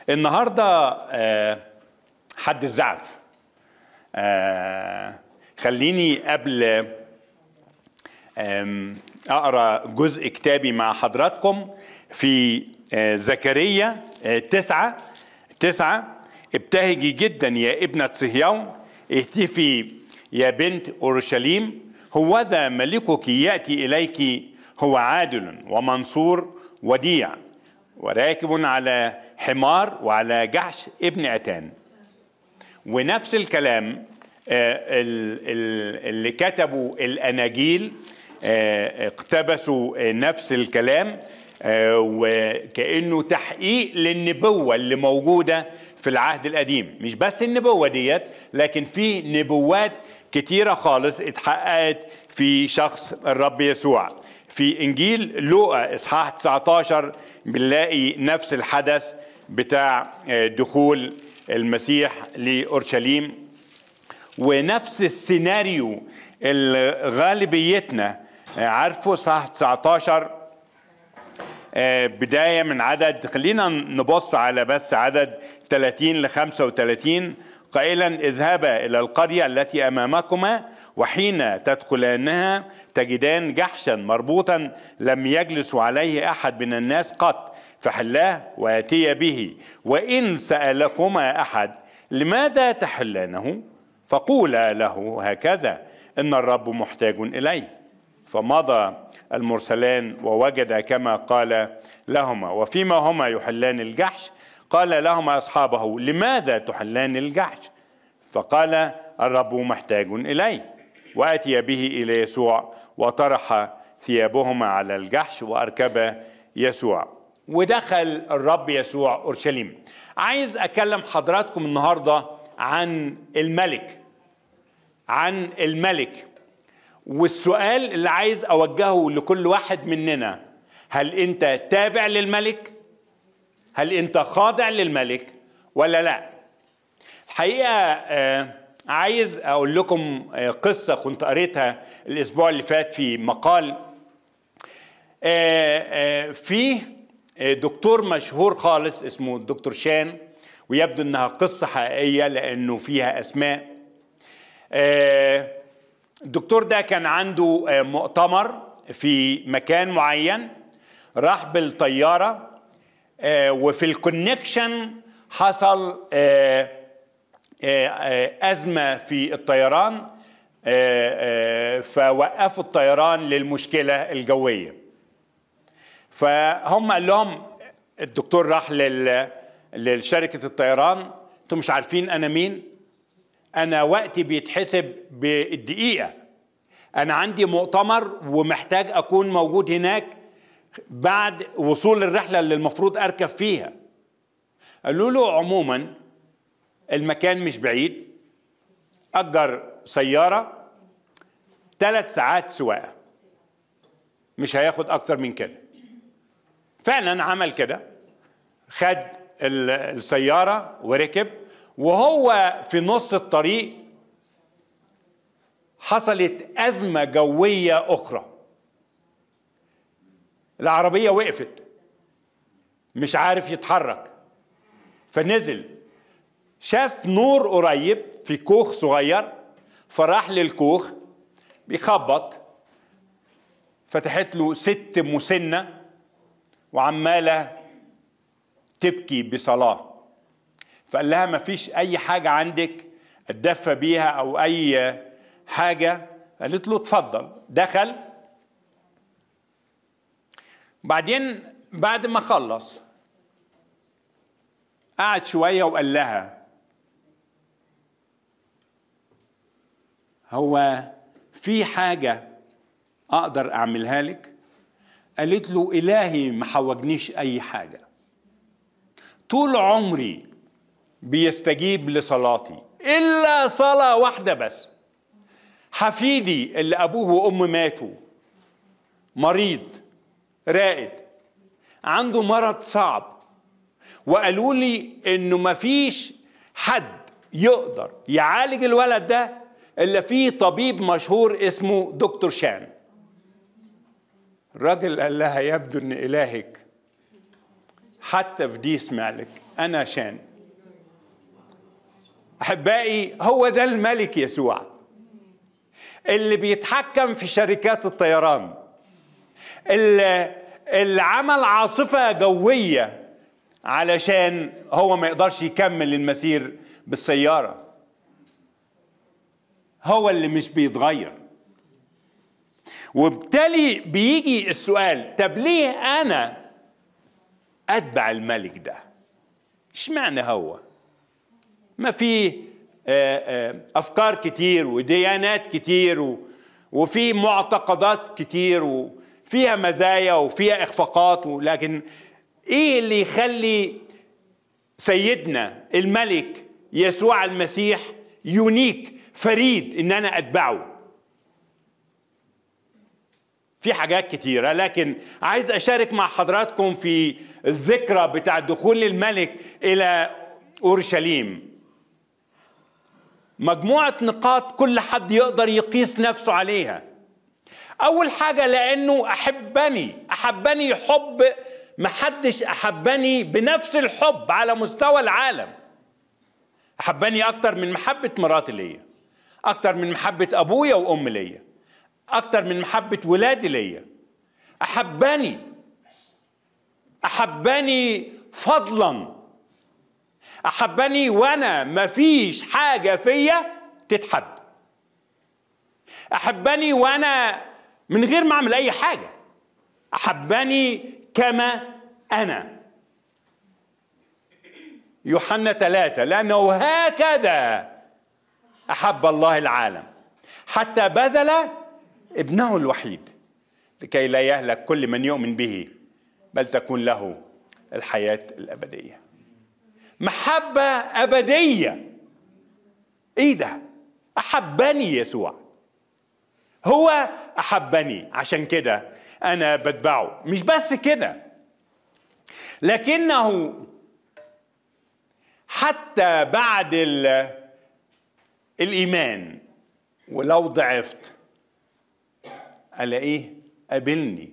النهارده آه، حد الزعف آه، خليني قبل آم، اقرا جزء كتابي مع حضراتكم في آه، زكريا آه، تسعة تسعة ابتهجي جدا يا ابنة صهيون اهتفي يا بنت اورشليم هوذا ملكك ياتي اليك هو عادل ومنصور وديع وراكب على حمار وعلى جحش ابن اتان ونفس الكلام آه، ال- ال- اللي كتبوا الاناجيل آه، اقتبسوا آه، نفس الكلام آه، وكانه تحقيق للنبوه اللي موجوده في العهد القديم مش بس النبوه ديت لكن في نبوات كتيره خالص اتحققت في شخص الرب يسوع في انجيل لوقا اصحاح 19 بنلاقي نفس الحدث بتاع آه، دخول المسيح لاورشليم ونفس السيناريو اللي غالبيتنا آه، عارفه صح 19 آه، بداية من عدد خلينا نبص على بس عدد 30 ل 35 قائلا اذهبا إلى القرية التي أمامكما وحين تدخلانها تجدان جحشا مربوطا لم يجلس عليه أحد من الناس قط فحلاه ويأتي به وإن سألكما أحد لماذا تحلانه فقولا له هكذا إن الرب محتاج إليه فمضى المرسلان ووجد كما قال لهما وفيما هما يحلان الجحش قال لهما أصحابه لماذا تحلان الجحش فقال الرب محتاج إليه وأتي به إلى يسوع وطرح ثيابهما على الجحش وأركب يسوع ودخل الرب يسوع أورشليم عايز أكلم حضراتكم النهاردة عن الملك عن الملك والسؤال اللي عايز اوجهه لكل واحد مننا هل انت تابع للملك هل انت خاضع للملك ولا لا الحقيقه آه، عايز اقول لكم آه، قصه كنت قريتها الاسبوع اللي فات في مقال آه، آه، في آه، دكتور مشهور خالص اسمه الدكتور شان ويبدو انها قصه حقيقيه لانه فيها اسماء آه، الدكتور ده كان عنده آه، مؤتمر في مكان معين راح بالطياره آه، وفي الكونكشن حصل آه، آه، آه، ازمه في الطيران آه، آه، فوقفوا الطيران للمشكله الجويه فهم قال لهم الدكتور راح لل لشركه الطيران انتم مش عارفين انا مين انا وقتي بيتحسب بالدقيقه انا عندي مؤتمر ومحتاج اكون موجود هناك بعد وصول الرحله اللي المفروض اركب فيها قالوا له عموما المكان مش بعيد اجر سياره ثلاث ساعات سواقه مش هياخد اكتر من كده فعلا عمل كده خد ال- السياره وركب وهو في نص الطريق حصلت ازمه جويه اخرى العربيه وقفت مش عارف يتحرك فنزل شاف نور قريب في كوخ صغير فراح للكوخ بيخبط فتحت له ست مسنه وعماله تبكي بصلاه فقال لها ما فيش اي حاجه عندك اتدفى بيها او اي حاجه قالت له اتفضل دخل بعدين بعد ما خلص قعد شويه وقال لها هو في حاجه اقدر اعملها لك قالت له الهي ما حوجنيش اي حاجه طول عمري بيستجيب لصلاتي الا صلاه واحده بس حفيدي اللي ابوه وامه ماتوا مريض رائد عنده مرض صعب وقالوا لي انه مفيش حد يقدر يعالج الولد ده الا في طبيب مشهور اسمه دكتور شان الراجل قال لها يبدو ان الهك حتى في ديس مالك انا شان احبائي هو ده الملك يسوع اللي بيتحكم في شركات الطيران اللي, اللي عمل عاصفه جويه علشان هو ما يقدرش يكمل المسير بالسياره هو اللي مش بيتغير وبالتالي بيجي السؤال طب ليه انا اتبع الملك ده اشمعنى هو ما في افكار كتير وديانات كتير وفي معتقدات كتير وفيها مزايا وفيها اخفاقات لكن ايه اللي يخلي سيدنا الملك يسوع المسيح يونيك فريد ان انا اتبعه في حاجات كتيرة لكن عايز أشارك مع حضراتكم في الذكرى بتاع دخول الملك إلى أورشليم مجموعة نقاط كل حد يقدر يقيس نفسه عليها أول حاجة لأنه أحبني أحبني حب محدش أحبني بنفس الحب على مستوى العالم أحبني أكتر من محبة مراتي ليا أكتر من محبة أبويا وأم ليا أكتر من محبة ولادي ليا أحبني أحبني فضلا أحبني وأنا مفيش حاجة فيا تتحب أحبني وأنا من غير ما أعمل أي حاجة أحبني كما أنا يوحنا ثلاثة لأنه هكذا أحب الله العالم حتى بذل ابنه الوحيد لكي لا يهلك كل من يؤمن به بل تكون له الحياة الأبدية محبة أبدية إيه ده؟ أحبني يسوع هو أحبني عشان كده أنا بتبعه مش بس كده لكنه حتى بعد الإيمان ولو ضعفت الاقيه قابلني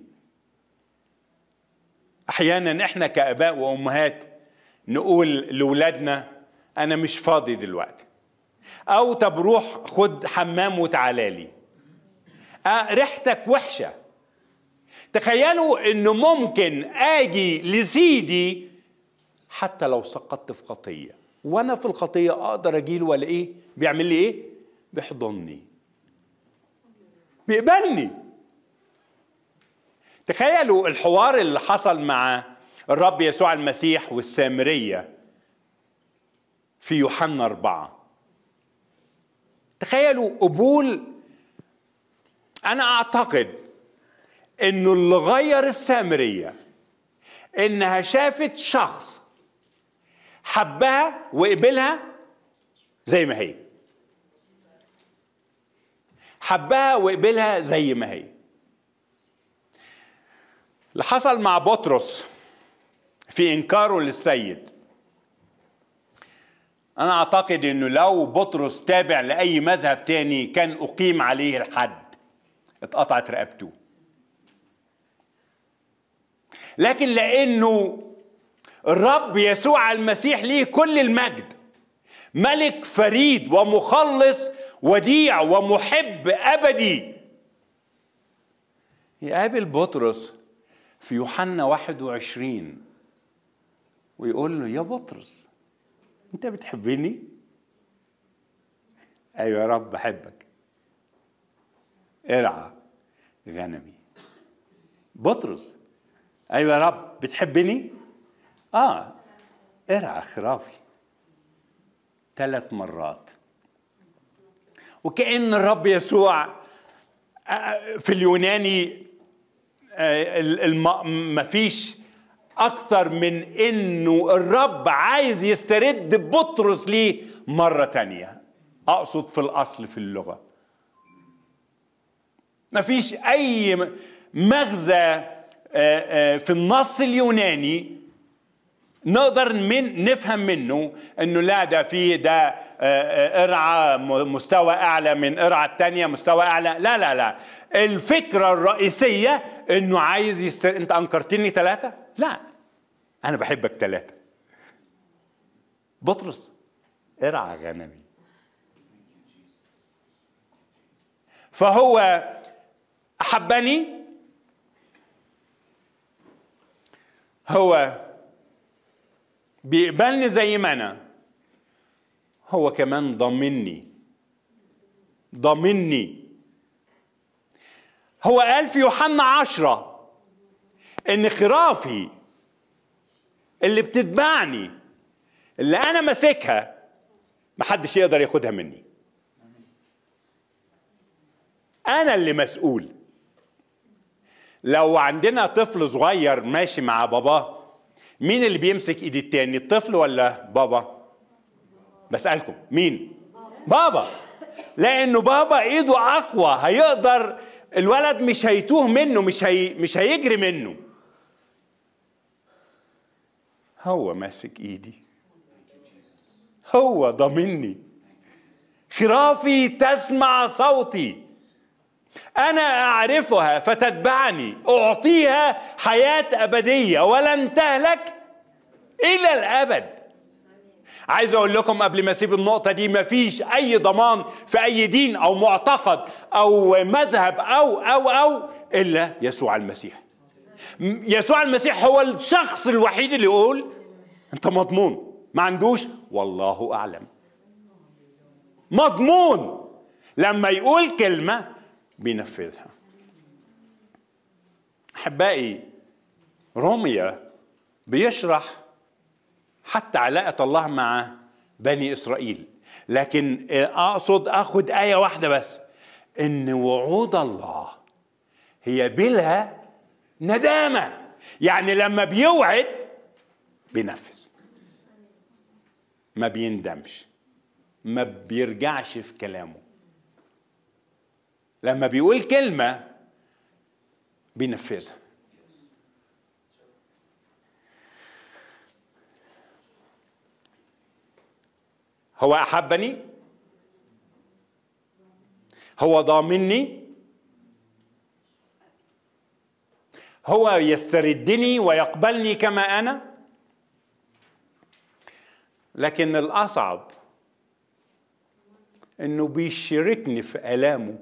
احيانا احنا كاباء وامهات نقول لاولادنا انا مش فاضي دلوقتي او طب روح خد حمام وتعالى لي أه ريحتك وحشه تخيلوا انه ممكن اجي لسيدي حتى لو سقطت في خطيه وانا في الخطيه اقدر اجيله والاقيه بيعمل لي ايه بيحضني بيقبلني تخيلوا الحوار اللي حصل مع الرب يسوع المسيح والسامرية في يوحنا أربعة تخيلوا قبول أنا أعتقد إنه اللي غير السامرية إنها شافت شخص حبها وقبلها زي ما هي حبها وقبلها زي ما هي اللي حصل مع بطرس في انكاره للسيد انا اعتقد انه لو بطرس تابع لاي مذهب تاني كان اقيم عليه الحد اتقطعت رقبته لكن لانه الرب يسوع المسيح ليه كل المجد ملك فريد ومخلص وديع ومحب ابدي يقابل بطرس في يوحنا 21 ويقول له يا بطرس انت بتحبني ايوه يا رب بحبك ارعى غنمي بطرس ايوه يا رب بتحبني اه ارعى خرافي ثلاث مرات وكأن الرب يسوع في اليوناني ما فيش أكثر من إنه الرب عايز يسترد بطرس ليه مرة تانية أقصد في الأصل في اللغة ما فيش أي مغزى في النص اليوناني نقدر من نفهم منه انه لا ده في ده ارعى مستوى اعلى من ارعى الثانيه مستوى اعلى لا لا لا الفكره الرئيسيه انه عايز يستر... انت انكرتني ثلاثه لا انا بحبك ثلاثه بطرس ارعى غنمي فهو احبني هو بيقبلني زي ما انا هو كمان ضامني ضامني هو قال في يوحنا عشرة ان خرافي اللي بتتبعني اللي انا ماسكها محدش يقدر ياخدها مني انا اللي مسؤول لو عندنا طفل صغير ماشي مع باباه مين اللي بيمسك ايد التاني الطفل ولا بابا بسألكم مين بابا لانه بابا ايده اقوى هيقدر الولد مش هيتوه منه مش هي مش هيجري منه هو ماسك ايدي هو ضامني خرافي تسمع صوتي انا اعرفها فتتبعني اعطيها حياه ابديه ولن تهلك الى الابد عايز اقول لكم قبل ما اسيب النقطه دي مفيش اي ضمان في اي دين او معتقد او مذهب او او او الا يسوع المسيح يسوع المسيح هو الشخص الوحيد اللي يقول انت مضمون ما عندوش والله اعلم مضمون لما يقول كلمه بينفذها احبائي روميا بيشرح حتى علاقه الله مع بني اسرائيل لكن اقصد اخد ايه واحده بس ان وعود الله هي بلا ندامه يعني لما بيوعد بينفذ ما بيندمش ما بيرجعش في كلامه لما بيقول كلمة بينفذها هو أحبني هو ضامني هو يستردني ويقبلني كما أنا لكن الأصعب إنه بيشاركني في آلامه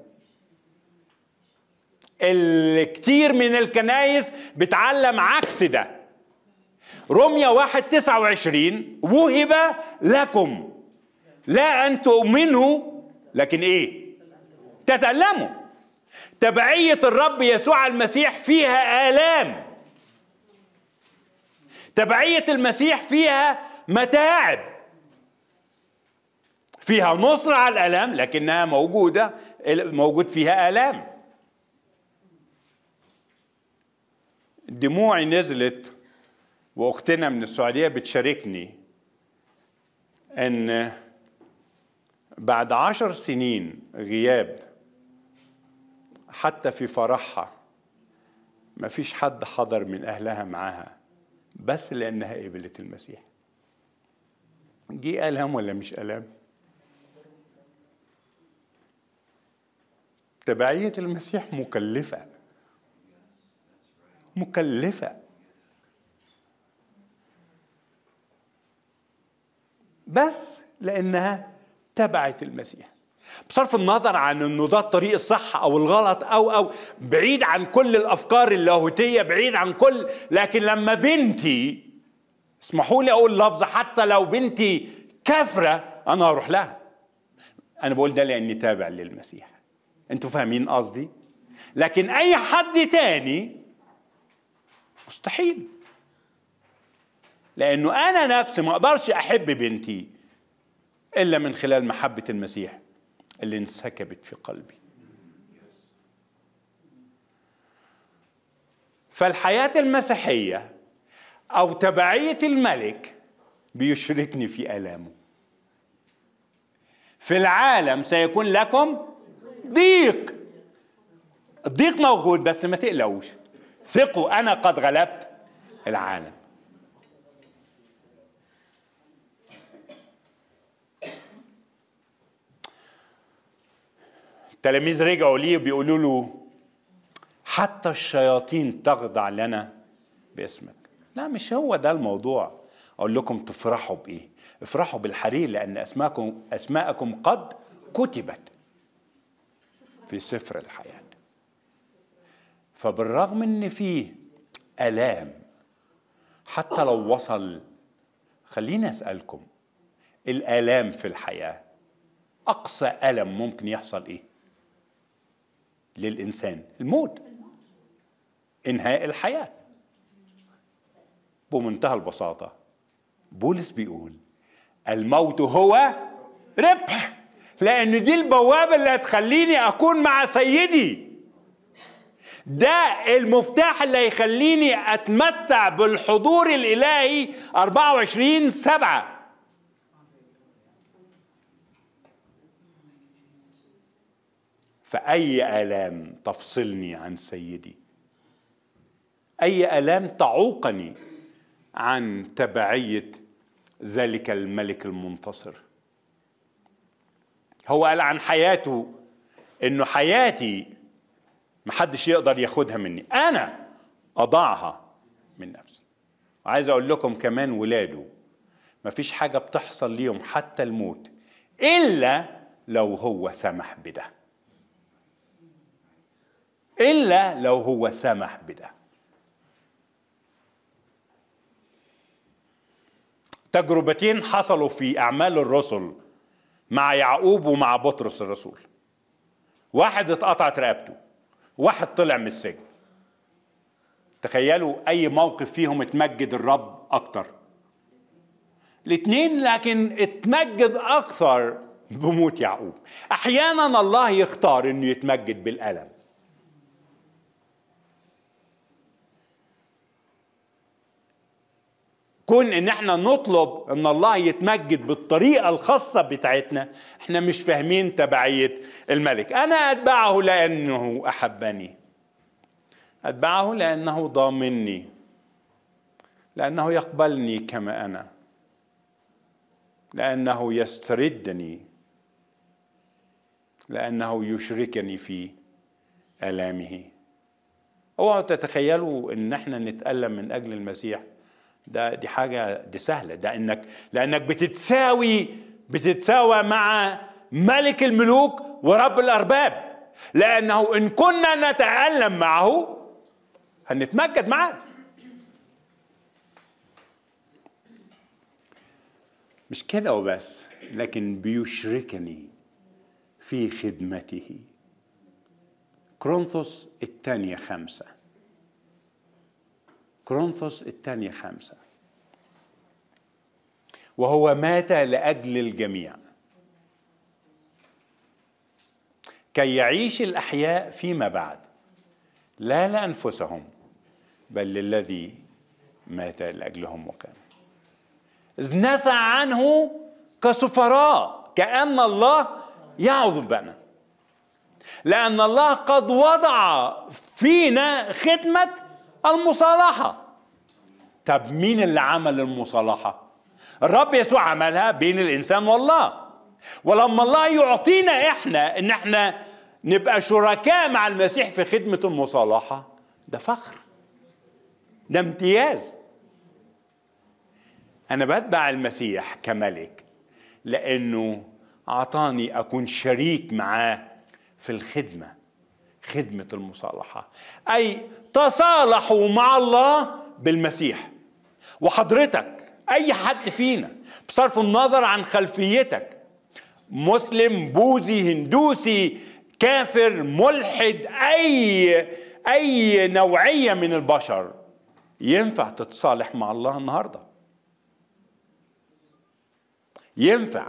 الكتير من الكنايس بتعلم عكس ده رمية واحد تسعة وعشرين وهب لكم لا أن تؤمنوا لكن إيه تتألموا تبعية الرب يسوع المسيح فيها آلام تبعية المسيح فيها متاعب فيها نصرة على الآلام لكنها موجودة موجود فيها آلام دموعي نزلت واختنا من السعوديه بتشاركني ان بعد عشر سنين غياب حتى في فرحها ما فيش حد حضر من اهلها معاها بس لانها قبلت المسيح جه الام ولا مش الام تبعيه المسيح مكلفه مكلفة بس لأنها تبعت المسيح بصرف النظر عن انه ده الطريق الصح او الغلط او او بعيد عن كل الافكار اللاهوتيه بعيد عن كل لكن لما بنتي اسمحوا لي اقول لفظ حتى لو بنتي كافره انا هروح لها انا بقول ده لاني تابع للمسيح انتوا فاهمين قصدي لكن اي حد تاني مستحيل لانه انا نفسي ما اقدرش احب بنتي الا من خلال محبه المسيح اللي انسكبت في قلبي فالحياه المسيحيه او تبعيه الملك بيشركني في الامه في العالم سيكون لكم ضيق الضيق موجود بس ما تقلقوش ثقوا انا قد غلبت العالم التلاميذ رجعوا ليه وبيقولوا له حتى الشياطين تخضع لنا باسمك لا مش هو ده الموضوع اقول لكم تفرحوا بايه افرحوا بالحرير لان اسماءكم اسماءكم قد كتبت في سفر الحياه فبالرغم ان فيه الام حتى لو وصل خليني اسالكم الالام في الحياه اقصى الم ممكن يحصل ايه للانسان الموت انهاء الحياه بمنتهى البساطه بولس بيقول الموت هو ربح لان دي البوابه اللي هتخليني اكون مع سيدي ده المفتاح اللي هيخليني اتمتع بالحضور الالهي 24 سبعة فأي آلام تفصلني عن سيدي أي آلام تعوقني عن تبعية ذلك الملك المنتصر هو قال عن حياته انه حياتي محدش يقدر ياخدها مني انا اضعها من نفسي وعايز اقول لكم كمان ولاده مفيش حاجة بتحصل ليهم حتى الموت إلا لو هو سمح بده إلا لو هو سمح بده تجربتين حصلوا في أعمال الرسل مع يعقوب ومع بطرس الرسول واحد اتقطعت رقبته واحد طلع من السجن تخيلوا أي موقف فيهم اتمجد الرب أكتر الاثنين لكن اتمجد أكثر بموت يعقوب أحيانا الله يختار أنه يتمجد بالألم كون ان احنا نطلب ان الله يتمجد بالطريقه الخاصه بتاعتنا احنا مش فاهمين تبعيه الملك انا اتبعه لانه احبني اتبعه لانه ضامني لانه يقبلني كما انا لانه يستردني لانه يشركني في الامه اوعوا تتخيلوا ان احنا نتالم من اجل المسيح ده دي حاجة دي سهلة ده انك لانك بتتساوي بتتساوى مع ملك الملوك ورب الارباب لانه ان كنا نتألم معه هنتمجد معاه مش كده وبس لكن بيشركني في خدمته كرونثوس الثانية خمسة كرونثوس الثانية خمسة وهو مات لأجل الجميع كي يعيش الأحياء فيما بعد لا لأنفسهم بل للذي مات لأجلهم وقام إذ نزع عنه كسفراء كأن الله يعظ بنا لأن الله قد وضع فينا خدمة المصالحة طب مين اللي عمل المصالحة الرب يسوع عملها بين الإنسان والله ولما الله يعطينا إحنا إن إحنا نبقى شركاء مع المسيح في خدمة المصالحة ده فخر ده امتياز أنا بتبع المسيح كملك لأنه أعطاني أكون شريك معاه في الخدمة خدمة المصالحة أي تصالحوا مع الله بالمسيح وحضرتك أي حد فينا بصرف النظر عن خلفيتك مسلم بوذي هندوسي كافر ملحد أي أي نوعية من البشر ينفع تتصالح مع الله النهارده ينفع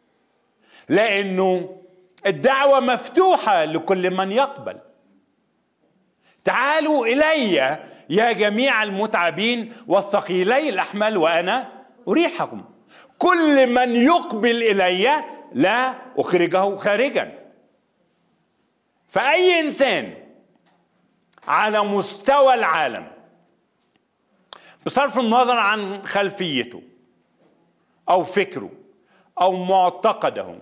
لانه الدعوه مفتوحه لكل من يقبل تعالوا الي يا جميع المتعبين والثقيلي الاحمال وانا اريحكم كل من يقبل الي لا اخرجه خارجا فاي انسان على مستوى العالم بصرف النظر عن خلفيته او فكره او معتقده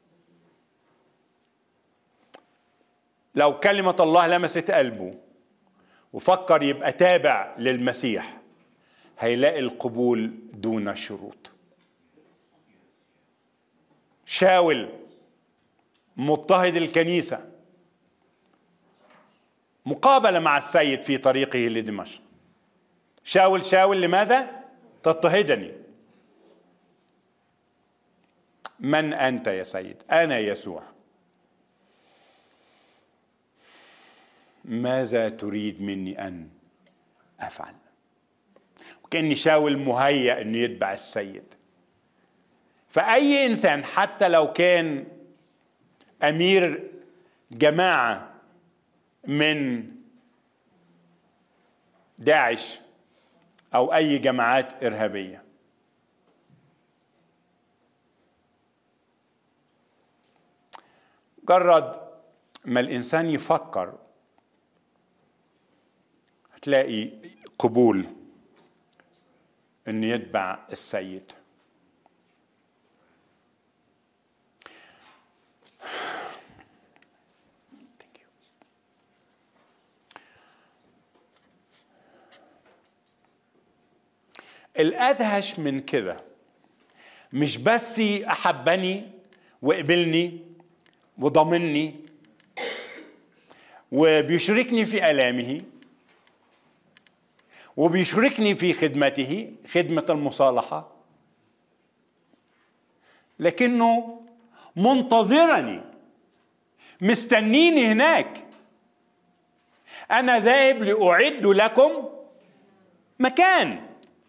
لو كلمه الله لمست قلبه وفكر يبقى تابع للمسيح هيلاقي القبول دون شروط شاول مضطهد الكنيسة مقابلة مع السيد في طريقه لدمشق شاول شاول لماذا؟ تضطهدني من أنت يا سيد؟ أنا يسوع ماذا تريد مني أن أفعل؟ وكأني شاول مهيأ أنه يتبع السيد فأي إنسان حتى لو كان أمير جماعة من داعش أو أي جماعات إرهابية مجرد ما الإنسان يفكر هتلاقي قبول انه يتبع السيد الادهش من كده مش بس احبني وقبلني وضمني وبيشركني في الامه وبيشركني في خدمته خدمة المصالحة لكنه منتظرني مستنيني هناك أنا ذاهب لأعد لكم مكان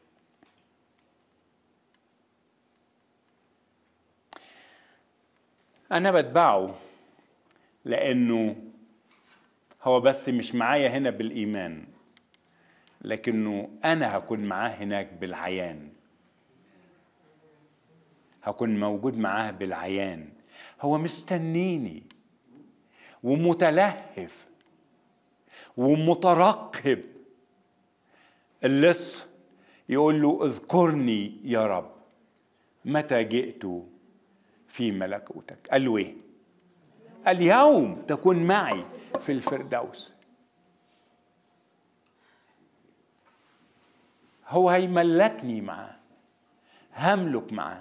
أنا بتبعه لأنه هو بس مش معايا هنا بالإيمان لكنه انا هكون معاه هناك بالعيان هكون موجود معاه بالعيان هو مستنيني ومتلهف ومترقب اللص يقول له اذكرني يا رب متى جئت في ملكوتك قال له ايه اليوم تكون معي في الفردوس هو هيملكني معاه هملك معاه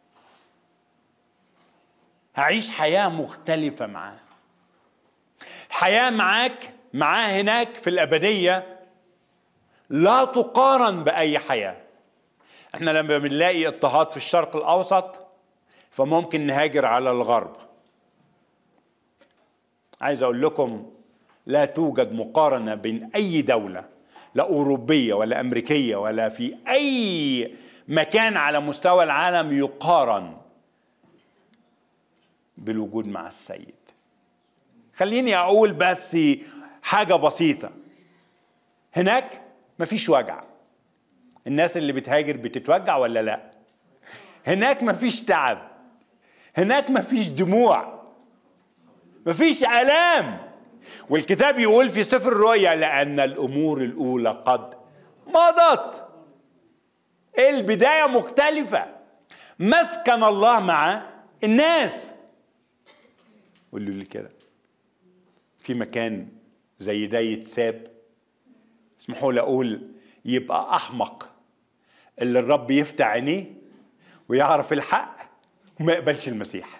هعيش حياة مختلفة معاه حياة معاك معاه هناك في الأبدية لا تقارن بأي حياة احنا لما بنلاقي اضطهاد في الشرق الأوسط فممكن نهاجر على الغرب عايز أقول لكم لا توجد مقارنة بين أي دولة لا أوروبية ولا أمريكية ولا في أي مكان على مستوى العالم يقارن بالوجود مع السيد خليني أقول بس حاجة بسيطة هناك مفيش وجع الناس اللي بتهاجر بتتوجع ولا لا هناك مفيش تعب هناك مفيش دموع مفيش آلام والكتاب يقول في سفر الرؤيا لأن الأمور الأولى قد مضت البداية مختلفة مسكن الله مع الناس قولوا لي كده في مكان زي ده يتساب اسمحوا لي أقول يبقى أحمق اللي الرب يفتح عينيه ويعرف الحق وما يقبلش المسيح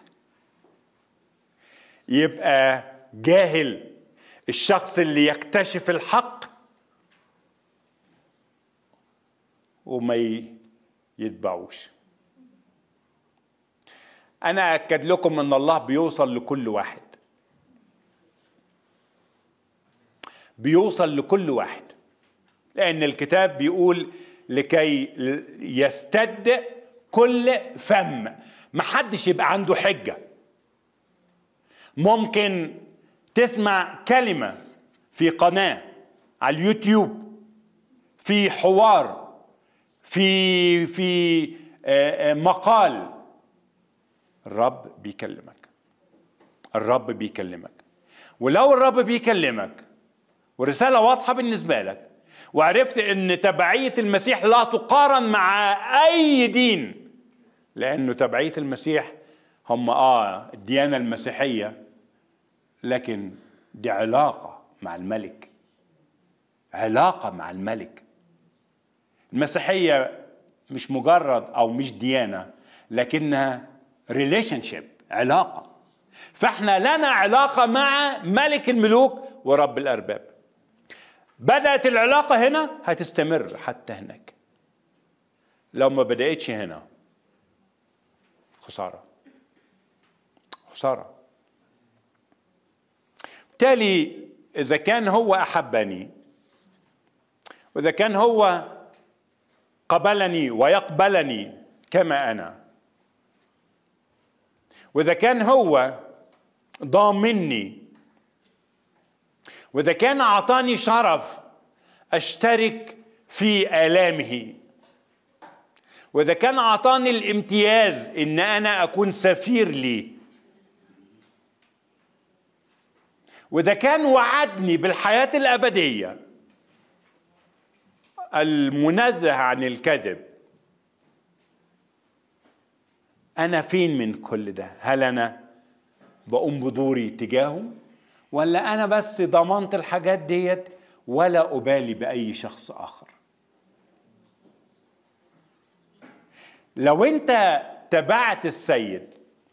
يبقى جاهل الشخص اللي يكتشف الحق وما يتبعوش انا اكد لكم ان الله بيوصل لكل واحد بيوصل لكل واحد لان الكتاب بيقول لكي يستد كل فم محدش يبقى عنده حجه ممكن تسمع كلمه في قناه على اليوتيوب في حوار في في مقال الرب بيكلمك الرب بيكلمك ولو الرب بيكلمك ورساله واضحه بالنسبه لك وعرفت ان تبعيه المسيح لا تقارن مع اي دين لانه تبعيه المسيح هم اه الديانه المسيحيه لكن دي علاقه مع الملك علاقه مع الملك المسيحيه مش مجرد او مش ديانه لكنها ريليشن شيب علاقه فاحنا لنا علاقه مع ملك الملوك ورب الارباب بدات العلاقه هنا هتستمر حتى هناك لو ما بداتش هنا خساره خساره بالتالي اذا كان هو احبني واذا كان هو قبلني ويقبلني كما انا واذا كان هو ضامني واذا كان اعطاني شرف اشترك في الامه واذا كان اعطاني الامتياز ان انا اكون سفير لي واذا كان وعدني بالحياه الابديه المنزه عن الكذب انا فين من كل ده هل انا بقوم بدوري تجاهه ولا انا بس ضمنت الحاجات ديت ولا ابالي باي شخص اخر لو انت تبعت السيد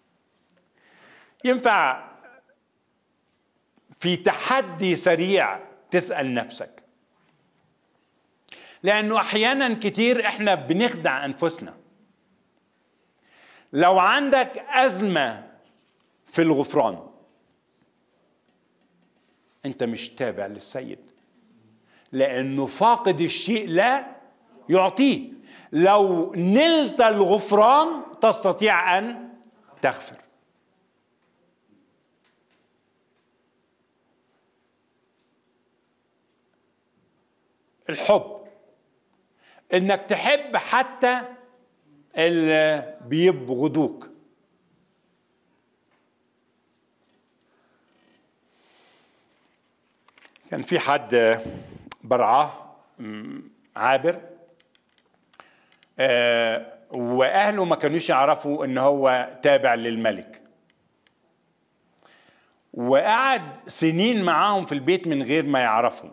ينفع في تحدي سريع تسال نفسك لانه احيانا كتير احنا بنخدع انفسنا لو عندك ازمه في الغفران انت مش تابع للسيد لانه فاقد الشيء لا يعطيه لو نلت الغفران تستطيع ان تغفر الحب انك تحب حتى اللي بيبغضوك كان في حد برعاه عابر آه، واهله ما كانوش يعرفوا ان هو تابع للملك وقعد سنين معاهم في البيت من غير ما يعرفوا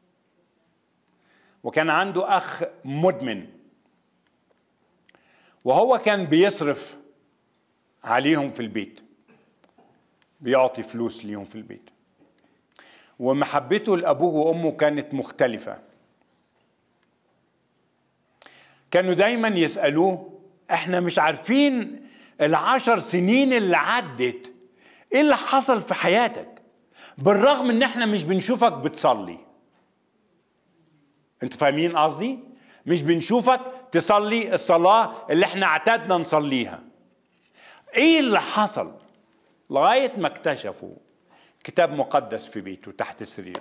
وكان عنده اخ مدمن وهو كان بيصرف عليهم في البيت بيعطي فلوس ليهم في البيت ومحبته لأبوه وأمه كانت مختلفة كانوا دايما يسألوه احنا مش عارفين العشر سنين اللي عدت ايه اللي حصل في حياتك بالرغم ان احنا مش بنشوفك بتصلي انتوا فاهمين قصدي مش بنشوفك تصلي الصلاة اللي احنا اعتدنا نصليها ايه اللي حصل لغاية ما اكتشفوا كتاب مقدس في بيته تحت السرير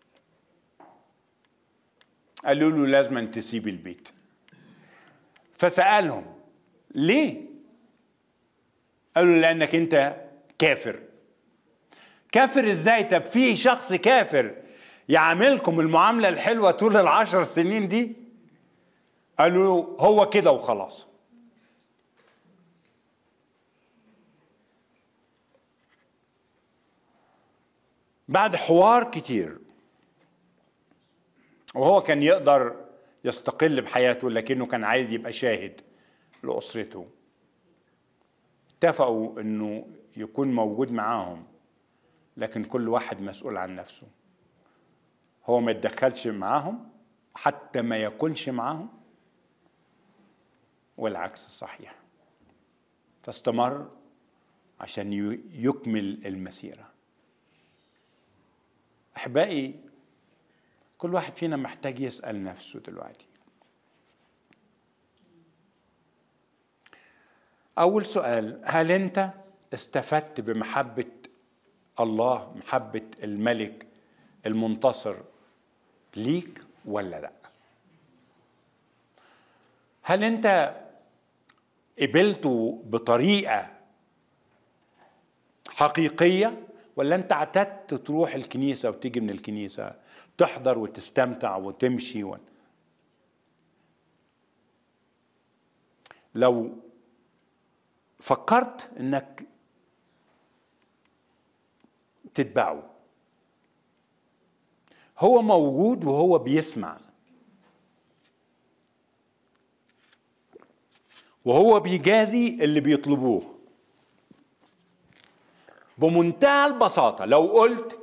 قالوا له لازم تسيب البيت فسألهم ليه قالوا لأنك أنت كافر كافر ازاي طب في شخص كافر يعاملكم المعاملة الحلوة طول العشر سنين دي قالوا له هو كده وخلاص بعد حوار كتير وهو كان يقدر يستقل بحياته لكنه كان عايز يبقى شاهد لأسرته اتفقوا انه يكون موجود معاهم لكن كل واحد مسؤول عن نفسه هو ما يتدخلش معاهم حتى ما يكونش معاهم والعكس صحيح فاستمر عشان يكمل المسيره احبائي كل واحد فينا محتاج يسال نفسه دلوقتي اول سؤال هل انت استفدت بمحبه الله محبه الملك المنتصر ليك ولا لا هل انت قبلته بطريقه حقيقيه ولا انت اعتدت تروح الكنيسه وتيجي من الكنيسه تحضر وتستمتع وتمشي و... لو فكرت انك تتبعه هو موجود وهو بيسمع وهو بيجازي اللي بيطلبوه بمنتهى البساطة لو قلت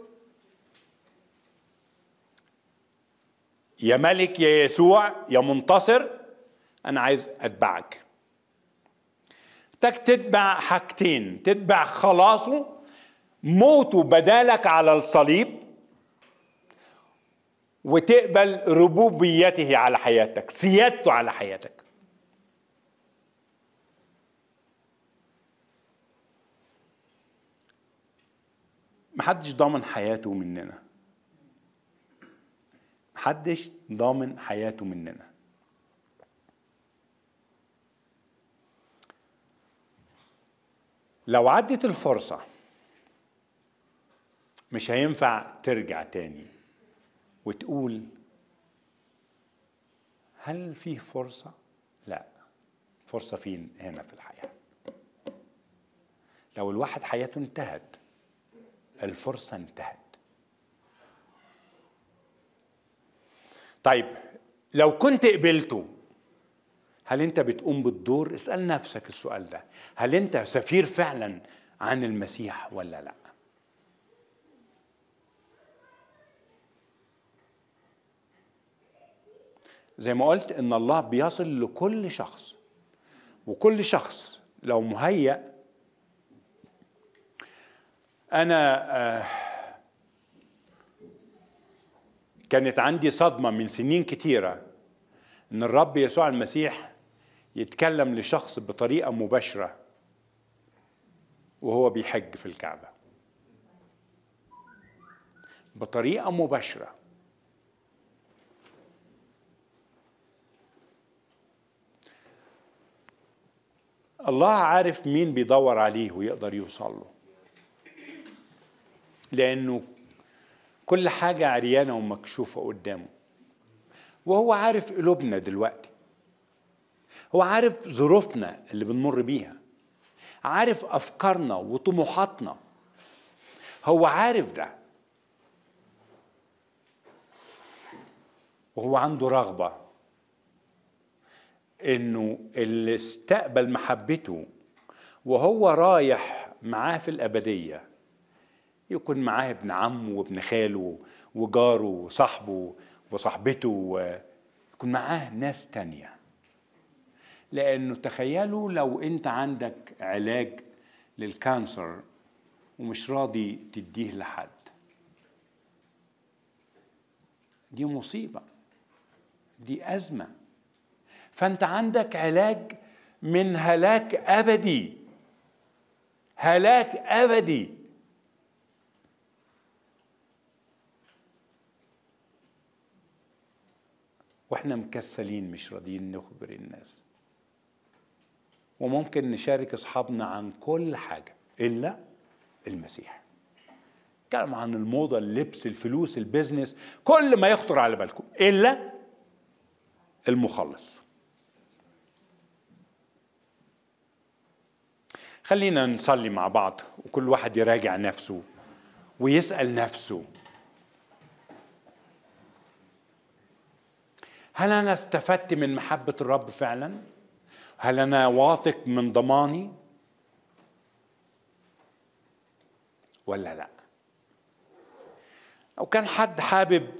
يا ملك يا يسوع يا منتصر أنا عايز أتبعك تك تتبع حاجتين تتبع خلاصه موته بدالك على الصليب وتقبل ربوبيته على حياتك سيادته على حياتك محدش ضامن حياته مننا محدش ضامن حياته مننا لو عدت الفرصة مش هينفع ترجع تاني وتقول هل في فرصة؟ لا فرصة فين هنا في الحياة لو الواحد حياته انتهت الفرصة انتهت طيب لو كنت قبلته هل انت بتقوم بالدور اسأل نفسك السؤال ده هل انت سفير فعلا عن المسيح ولا لا زي ما قلت ان الله بيصل لكل شخص وكل شخص لو مهيأ انا آه كانت عندي صدمه من سنين كتيره ان الرب يسوع المسيح يتكلم لشخص بطريقه مباشره وهو بيحج في الكعبه بطريقه مباشره الله عارف مين بيدور عليه ويقدر يوصل له لانه كل حاجه عريانه ومكشوفه قدامه وهو عارف قلوبنا دلوقتي هو عارف ظروفنا اللي بنمر بيها عارف افكارنا وطموحاتنا هو عارف ده وهو عنده رغبه انه اللي استقبل محبته وهو رايح معاه في الابديه يكون معاه ابن عمه وابن خاله وجاره وصاحبه وصاحبته يكون معاه ناس تانية لأنه تخيلوا لو أنت عندك علاج للكانسر ومش راضي تديه لحد دي مصيبة دي أزمة فأنت عندك علاج من هلاك أبدي هلاك أبدي واحنا مكسلين مش راضيين نخبر الناس وممكن نشارك اصحابنا عن كل حاجه الا المسيح كلام عن الموضه اللبس الفلوس البيزنس كل ما يخطر على بالكم الا المخلص خلينا نصلي مع بعض وكل واحد يراجع نفسه ويسال نفسه هل انا استفدت من محبه الرب فعلا هل انا واثق من ضماني ولا لا لو كان حد حابب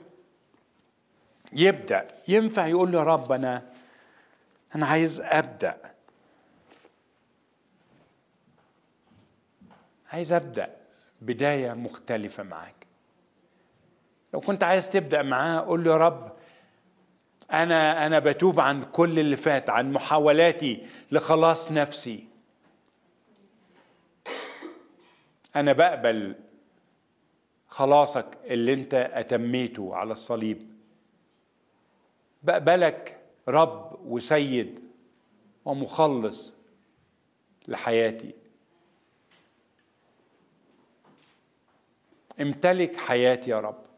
يبدا ينفع يقول له يا رب انا انا عايز ابدا عايز ابدا بدايه مختلفه معاك لو كنت عايز تبدا معاه قول له يا رب انا انا بتوب عن كل اللي فات عن محاولاتي لخلاص نفسي انا بقبل خلاصك اللي انت اتميته على الصليب بقبلك رب وسيد ومخلص لحياتي امتلك حياتي يا رب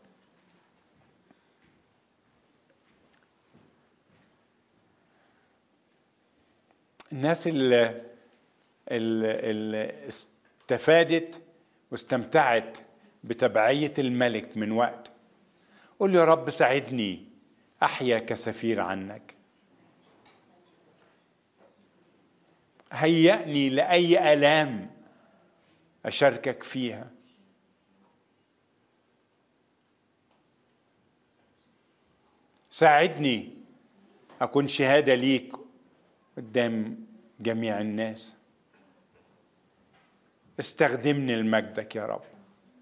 الناس اللي, اللي استفادت واستمتعت بتبعية الملك من وقت قل يا رب ساعدني أحيا كسفير عنك هيئني لاي الام اشاركك فيها ساعدني اكون شهاده ليك قدام جميع الناس استخدمني لمجدك يا رب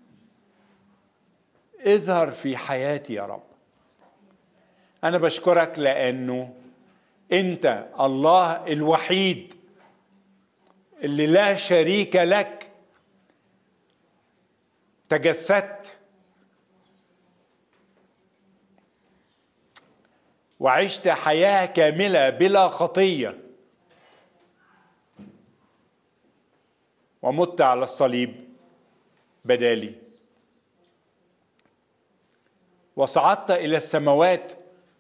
اظهر في حياتي يا رب انا بشكرك لانه انت الله الوحيد اللي لا شريك لك تجسدت وعشت حياه كامله بلا خطيه ومت على الصليب بدالي وصعدت الى السماوات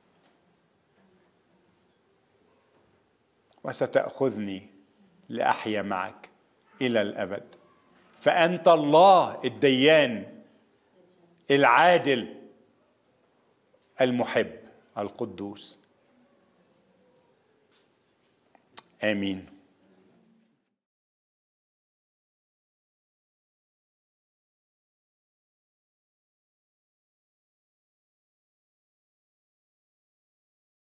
وستاخذني لاحيا معك الى الابد فانت الله الديان العادل المحب القدوس امين